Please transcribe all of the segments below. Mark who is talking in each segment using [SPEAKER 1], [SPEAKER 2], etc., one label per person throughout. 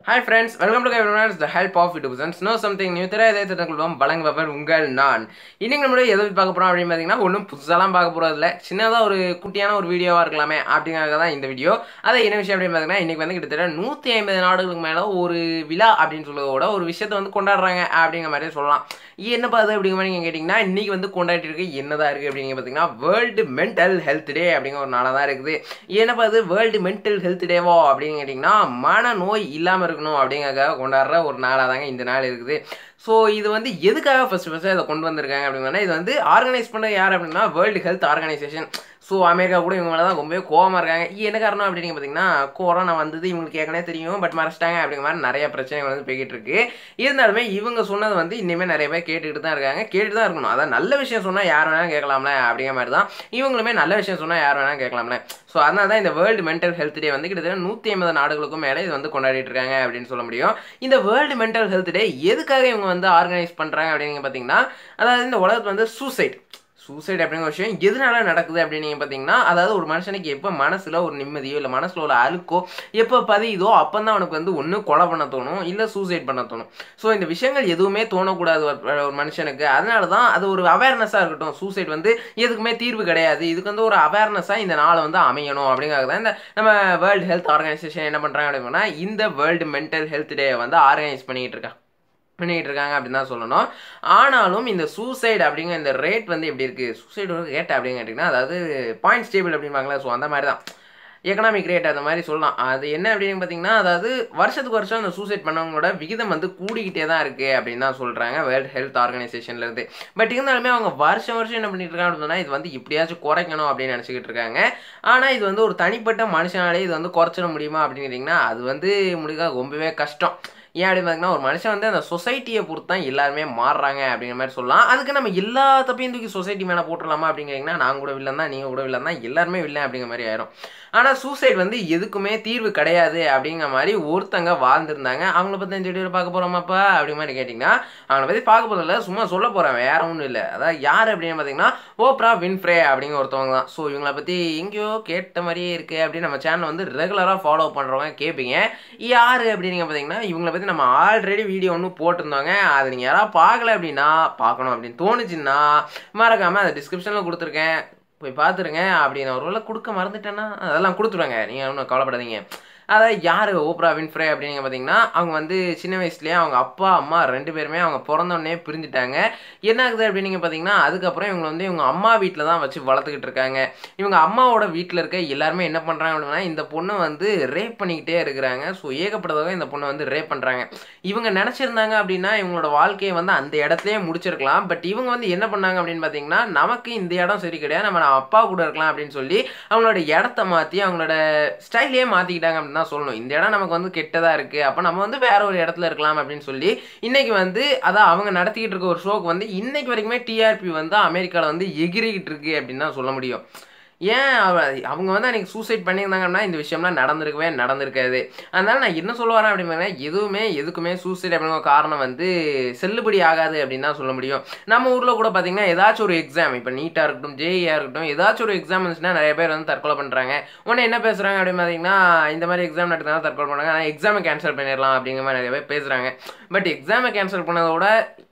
[SPEAKER 1] hi friends welcome to கைவர்ஸ் the help of YouTube's know something new திரை இதே திட்டங்களும் வழங்குபவர் உங்கள் நான் இன்னைக்கு நம்மளுடைய எதை பத்தி பார்க்க போகிறோம் அப்படின்னு பார்த்தீங்கன்னா ஒன்றும் புதுசாலாம் பார்க்க போகிறது இல்லை சின்னதாக ஒரு குட்டியான ஒரு வீடியோவாக இருக்கலாமே அப்படிங்கிறத தான் இந்த வீடியோ அதை என்ன விஷயம் அப்படின்னு பார்த்தீங்கன்னா இன்றைக்கி வந்து கிட்டத்தட்ட நூற்றி ஐம்பது நாடுகளுக்கு மேலே ஒரு விழா அப்படின்னு சொல்லுவதோட ஒரு விஷயத்தை வந்து கொண்டாடுறாங்க அப்படிங்கிற மாதிரியே சொல்லலாம் என்னப்பா அது அப்படிங்கிற மாதிரி நீங்கள் கேட்டிங்கன்னா இன்றைக்கி வந்து கொண்டாடிட்டு இருக்கு என்னதான் இருக்குது அப்படிங்க பார்த்தீங்கன்னா வேர்ல்டு மென்டல் ஹெல்த் டே அப்படிங்கிற ஒரு நாளாக தான் இருக்குது என்னப்பா அது வேர்ல்டு மென்டல் ஹெல்த் டேவோ அப்படின்னு கேட்டிங்கன்னா மனநோய் இல்லாமல் இருக்கணும் அப்படிங்கிறதுக்காக கொண்டாடுற ஒரு நாளாக தாங்க இந்த நாள் இருக்குது ஸோ இது வந்து எதுக்காக ஃபஸ்ட்டு ஃபஸ்ட்டு இதை கொண்டு வந்திருக்காங்க அப்படின்னா இது வந்து ஆர்கனைஸ் பண்ணது யார் அப்படின்னா world health organisation so America கூட இவங்க மேலே தான் ரொம்பவே கோவமாக இருக்காங்க என்ன காரணம் அப்படின்னு பார்த்தீங்கன்னா கொரோனா வந்தது இவங்களுக்கு ஏற்கனவே தெரியும் பட் மறைச்சிட்டாங்க அப்படிங்கிற மாதிரி நிறைய பிரச்சனைகள் வந்து போய்கிட்டு இருக்கு இருந்தாலுமே இவங்க சொன்னது வந்து இனிமேல் நிறைய பேர் கேட்டுக்கிட்டு தான் இருக்காங்க கேட்டு தான் இருக்கணும் அதான் நல்ல விஷயம் சொன்னால் யார் வேணாலும் கேட்கலாம்ல அப்படிங்கிற மாதிரி தான் இவங்களுமே நல்ல விஷயம் சொன்னால் யார் வேணாலும் கேட்கலாம்ல ஸோ அதனால தான் இந்த வேர்ல்டு மென்டல் ஹெல்த் டே வந்து கிட்டத்தட்ட நூற்றி ஐம்பது நாடுகளுக்கும் மேலே இது வந்து கொண்டாடிட்டு இருக்காங்க அப்படின்னு சொல்ல முடியும் இந்த வேர்ல்டு மென்டல் ஹெல்த் டே எதுக்காக இவங்க வந்து ஆர்கனைஸ் பண்ணுறாங்க அப்படின்னு பார்த்தீங்கன்னா அதாவது இந்த உலகத்தில் வந்து சூசைட் சூசைட் அப்படிங்கிற விஷயம் எதனால நடக்குது அப்படின்னு நீங்கள் பார்த்தீங்கன்னா அதாவது ஒரு மனுஷனுக்கு எப்போ மனசில் ஒரு நிம்மதியோ இல்லை மனசில் ஒரு அழுக்கோ எப்போ பதியுதோ அப்போ தான் அவனுக்கு வந்து ஒன்று கொலை பண்ண தோணும் இல்லை சூசைட் பண்ண தோணும் ஸோ இந்த விஷயங்கள் எதுவுமே தோணக்கூடாது ஒரு ஒரு மனுஷனுக்கு அதனால தான் அது ஒரு அவேர்னஸாக இருக்கட்டும் சூசைட் வந்து எதுக்குமே தீர்வு கிடையாது இதுக்கு வந்து ஒரு அவேர்னஸாக இந்த நாளை வந்து அமையணும் அப்படிங்கிறது தான் இந்த நம்ம வேர்ல்டு ஹெல்த் ஆர்கனைசேஷன் என்ன பண்ணுறாங்க அப்படின்னா இந்த வேர்ல்டு மென்டல் ஹெல்த் டே வந்து ஆர்கனைஸ் பண்ணிகிட்டு இருக்காங்க பண்ணிக்கிட்டு இருக்காங்க அப்படின்னு தான் சொல்லணும் ஆனாலும் இந்த சூசைடு அப்படிங்கிற இந்த ரேட் வந்து எப்படி இருக்குது சூசைடு ரேட் அப்படின்னு கேட்டிங்கன்னா அதாவது பாயிண்ட் ஸ்டேபிள் அப்படிம்பாங்களே ஸோ அந்த மாதிரி தான் எக்கனாமிக் ரேட் அந்த மாதிரி சொல்லலாம் அது என்ன அப்படின்னு பார்த்தீங்கன்னா அதாவது வருஷத்துக்கு வருஷம் அந்த சூசைட் பண்ணவங்களோட விகிதம் வந்து கூடிக்கிட்டே தான் இருக்குது அப்படின்னு தான் சொல்கிறாங்க வேர்ல்டு ஹெல்த் ஆர்கனைசேஷன்லேருந்து பட் இருந்தாலுமே அவங்க வருஷம் வருஷம் என்ன பண்ணிட்டு இருக்காங்க அப்படின்னா இது வந்து இப்படியாச்சும் குறைக்கணும் அப்படின்னு நினச்சிக்கிட்டு இருக்காங்க ஆனால் இது வந்து ஒரு தனிப்பட்ட மனுஷனாலே இது வந்து குறைச்சிட முடியுமா அப்படின்னு கேட்டிங்கன்னா அது வந்து முடிக்க ரொம்பவே கஷ்டம் ஏன் அப்படின்னு பார்த்தீங்கன்னா ஒரு மனுஷன் வந்து அந்த சொசைட்டியை பொறுத்து தான் எல்லாருமே மாறுறாங்க அப்படிங்கிற மாதிரி சொல்லலாம் அதுக்கு நம்ம எல்லா தப்பையும் தூக்கி சொசைட்டி மேலே போட்டுடலாமா அப்படிங்கிறீங்கன்னா நான் கூட வில்லன் தான் நீங்கள் கூட வில்லன் தான் எல்லாருமே வில்லன் அப்படிங்கிற மாதிரி ஆயிரும் ஆனால் சூசைட் வந்து எதுக்குமே தீர்வு கிடையாது அப்படிங்கிற மாதிரி ஒருத்தங்க வாழ்ந்துருந்தாங்க அவங்கள பற்றி இந்த வீடியோவில் பார்க்க போகிறோமாப்பா அப்படிங்கிற மாதிரி கேட்டிங்கன்னா அவங்கள பற்றி பார்க்க போகிறதில்ல சும்மா சொல்ல போகிறேன் வேற ஒன்றும் இல்லை அதாவது யார் அப்படின்னு பார்த்தீங்கன்னா ஓப்ரா வின்ஃப்ரே அப்படிங்கிற ஒருத்தவங்க தான் ஸோ இவங்கள பற்றி எங்கேயோ கேட்ட மாதிரியே இருக்குது அப்படின்னு நம்ம சேனல் வந்து ரெகுலராக ஃபாலோ பண்ணுறவங்க கேட்பீங்க யார் அப்படின்னு பார்த்தீங்கன்னா இவங்கள பற்றி நம்ம ஆல்ரெடி வீடியோ ஒன்று போட்டிருந்தோங்க அதை நீங்கள் யாராவது பார்க்கல அப்படின்னா பார்க்கணும் அப்படின்னு தோணுச்சுன்னா மறக்காமல் அதை டிஸ்கிரிப்ஷனில் கொடுத்துருக்கேன் போய் பார்த்துருங்க அப்படின்னு ஒரு வேளை கொடுக்க மறந்துட்டேன்னா அதெல்லாம் கொடுத்துருவாங்க நீங்கள் ஒன்றும் கவலைப்படாதீங்க அதாவது யார் ஓப்ரா வின்ஃப்ரே அப்படின்னு பார்த்தீங்கன்னா அவங்க வந்து சின்ன வயசுலேயே அவங்க அப்பா அம்மா ரெண்டு பேருமே அவங்க பிறந்தோடனே பிரிஞ்சுட்டாங்க என்ன ஆகுது அப்படின்னு பார்த்தீங்கன்னா அதுக்கப்புறம் இவங்க வந்து இவங்க அம்மா வீட்டில் தான் வச்சு வளர்த்துக்கிட்டு இருக்காங்க இவங்க அம்மாவோட வீட்டில் இருக்க எல்லாருமே என்ன பண்ணுறாங்க அப்படின்னா இந்த பொண்ணை வந்து ரேப் பண்ணிக்கிட்டே இருக்கிறாங்க ஸோ ஏகப்பட்டதாக இந்த பொண்ணை வந்து ரேப் பண்ணுறாங்க இவங்க நினச்சிருந்தாங்க அப்படின்னா இவங்களோட வாழ்க்கையை வந்து அந்த இடத்துலயே முடிச்சிருக்கலாம் பட் இவங்க வந்து என்ன பண்ணாங்க அப்படின்னு பார்த்தீங்கன்னா நமக்கு இந்த இடம் சரி கிடையாது நம்ம நம்ம அப்பா கூட இருக்கலாம் அப்படின்னு சொல்லி அவங்களோட இடத்த மாற்றி அவங்களோட ஸ்டைலே மாற்றிக்கிட்டாங்க அப்படின்னு தான் சொல்லணும் இந்த இடம் நமக்கு வந்து கெட்டதாக இருக்குது அப்போ நம்ம வந்து வேற ஒரு இடத்துல இருக்கலாம் அப்படின்னு சொல்லி இன்னைக்கு வந்து அதான் அவங்க நடத்திக்கிட்டு இருக்க ஒரு ஷோக்கு வந்து இன்னைக்கு வரைக்குமே டிஆர்பி வந்து அமெரிக்காவில் வந்து எகிரிக்கிட்டு இருக்கு அப்படின்னு தான் சொல்ல முடியும் ஏன் அவங்க வந்து அன்றைக்கி சூசைட் பண்ணியிருந்தாங்கன்னா இந்த விஷயம்லாம் நடந்திருக்கவே நடந்திருக்காது அதனால் நான் என்ன சொல்ல வரேன் அப்படின்னா எதுவுமே எதுக்குமே சூசைட் அப்படிங்கிற காரணம் வந்து செல்லுபடி ஆகாது அப்படின்னு தான் சொல்ல முடியும் நம்ம ஊரில் கூட பார்த்தீங்கன்னா ஏதாச்சும் ஒரு எக்ஸாம் இப்போ நீட்டாக இருக்கட்டும் ஜேஇயாக இருக்கட்டும் ஏதாச்சும் ஒரு எக்ஸாம் இருந்துச்சுன்னா நிறைய பேர் வந்து தற்கொலை பண்ணுறாங்க உடனே என்ன பேசுகிறாங்க அப்படின்னு பார்த்தீங்கன்னா இந்த மாதிரி எக்ஸாம் நடத்தினா தற்கொலை பண்ணுறாங்க ஆனால் எக்ஸாமை கேன்சல் பண்ணிடலாம் அப்படிங்கிற மாதிரி நிறைய பேர் பேசுகிறாங்க பட் எக்ஸாமை கேன்சல் பண்ணதோட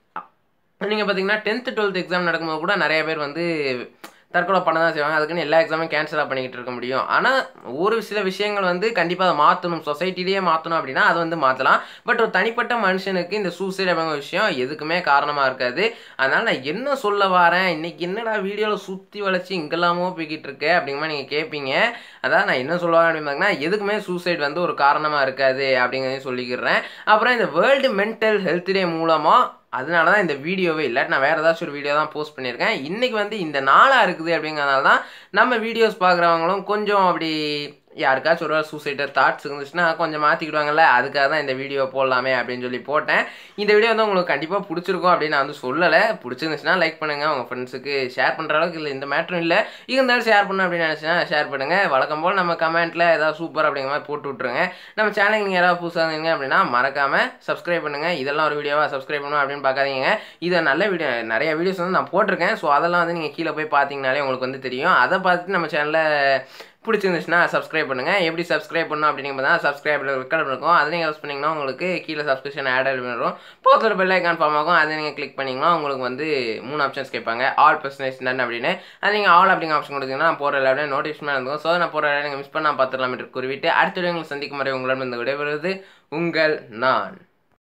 [SPEAKER 1] நீங்கள் பார்த்தீங்கன்னா டென்த்து டுவெல்த் எக்ஸாம் நடக்கும்போது கூட நிறைய பேர் வந்து தற்கொலை பண்ண தான் செய்வாங்க அதுக்குன்னு எல்லா எக்ஸாமும் கேன்சலாக பண்ணிக்கிட்டு இருக்க முடியும் ஆனால் ஒரு சில விஷயங்கள் வந்து கண்டிப்பாக அதை மாற்றணும் சொசைட்டிலேயே மாற்றணும் அப்படின்னா அதை வந்து மாற்றலாம் பட் ஒரு தனிப்பட்ட மனுஷனுக்கு இந்த சூசைட் அப்படிங்கிற விஷயம் எதுக்குமே காரணமாக இருக்காது அதனால் நான் என்ன சொல்ல வரேன் இன்னைக்கு என்னடா வீடியோவில் சுற்றி வளைச்சி இங்கெல்லாமோ போய்கிட்டு இருக்கு அப்படிங்கிற நீங்கள் கேட்பீங்க அதான் நான் என்ன சொல்லுவேன் அப்படின்னு பார்த்தீங்கன்னா எதுக்குமே சூசைட் வந்து ஒரு காரணமாக இருக்காது அப்படிங்கிறதையும் சொல்லிக்கிறேன் அப்புறம் இந்த வேர்ல்டு மென்டல் ஹெல்த் டே மூலமாக அதனால தான் இந்த வீடியோவே இல்லை நான் வேறு ஏதாச்சும் ஒரு வீடியோ தான் போஸ்ட் பண்ணியிருக்கேன் இன்றைக்கி வந்து இந்த நாளாக இருக்குது அப்படிங்கிறதுனால தான் நம்ம வீடியோஸ் பார்க்குறவங்களும் கொஞ்சம் அப்படி யாருக்காச்சும் ஒரு சூசைடர் தாட்ஸ் இருந்துச்சுன்னா கொஞ்சம் மாற்றிக்கிடுவாங்கல்ல அதுக்காக தான் இந்த வீடியோ போடலாமே அப்படின்னு சொல்லி போட்டேன் இந்த வீடியோ வந்து உங்களுக்கு கண்டிப்பாக பிடிச்சிருக்கும் அப்படின்னு நான் வந்து சொல்லலை பிடிச்சிருந்துச்சுன்னா லைக் பண்ணுங்கள் உங்கள் ஃப்ரெண்ட்ஸுக்கு ஷேர் பண்ணுற அளவுக்கு இல்லை இந்த மேட்ரும் இல்லை இருந்தாலும் ஷேர் பண்ணணும் அப்படின்னு நினச்சினா ஷேர் பண்ணுங்கள் வழக்கம் போல் நம்ம கமெண்ட்டில் ஏதாவது சூப்பர் அப்படிங்கிற மாதிரி போட்டு விட்ருங்க நம்ம சேனலுக்கு நீங்கள் யாராவது புதுசாக இருந்தீங்க அப்படின்னா மறக்காமல் சப்ஸ்கிரைப் பண்ணுங்கள் இதெல்லாம் ஒரு வீடியோவாக சப்ஸ்கிரைப் பண்ணணும் அப்படின்னு பார்க்காதீங்க இதை நல்ல வீடியோ நிறைய வீடியோஸ் வந்து நான் போட்டிருக்கேன் ஸோ அதெல்லாம் வந்து நீங்கள் கீழே போய் பார்த்தீங்கனாலே உங்களுக்கு வந்து தெரியும் அதை பார்த்துட்டு நம்ம சேனலில் பிடிச்சிருந்துச்சுன்னா சப்ஸ்கிரைப் பண்ணுங்கள் எப்படி சப்ஸ்கிரைப் பண்ணணும் அப்படின்னு பார்த்தா சப்ஸ்கிரைப் ரெக்கார்ட் இருக்கும் அதை நீங்கள் யூஸ் பண்ணிங்கன்னா உங்களுக்கு கீழே சப்ஸ்கிரிப்ஷன் ஆட் வரும் பக்கத்தில் பெல் ஐக்கான் ஃபார்ம் ஆகும் அதை நீங்கள் கிளிக் பண்ணிங்கன்னா உங்களுக்கு வந்து மூணு ஆப்ஷன்ஸ் கேட்பாங்க ஆல் பர்சனேஜ் டன் அப்படின்னு அது நீங்கள் ஆல் அப்படிங்கிற ஆப்ஷன் கொடுத்தீங்கன்னா நான் போகிற எல்லாமே நோட்டிஃபிகேஷன் இருக்கும் ஸோ நான் போகிற நீங்கள் மிஸ் பண்ணால் பார்த்துடலாம் என்று குறிவிட்டு அடுத்த வீடியோ உங்களை சந்திக்கும் வரை உங்களிடம் இந்த விடைபெறுவது உங்கள் நான்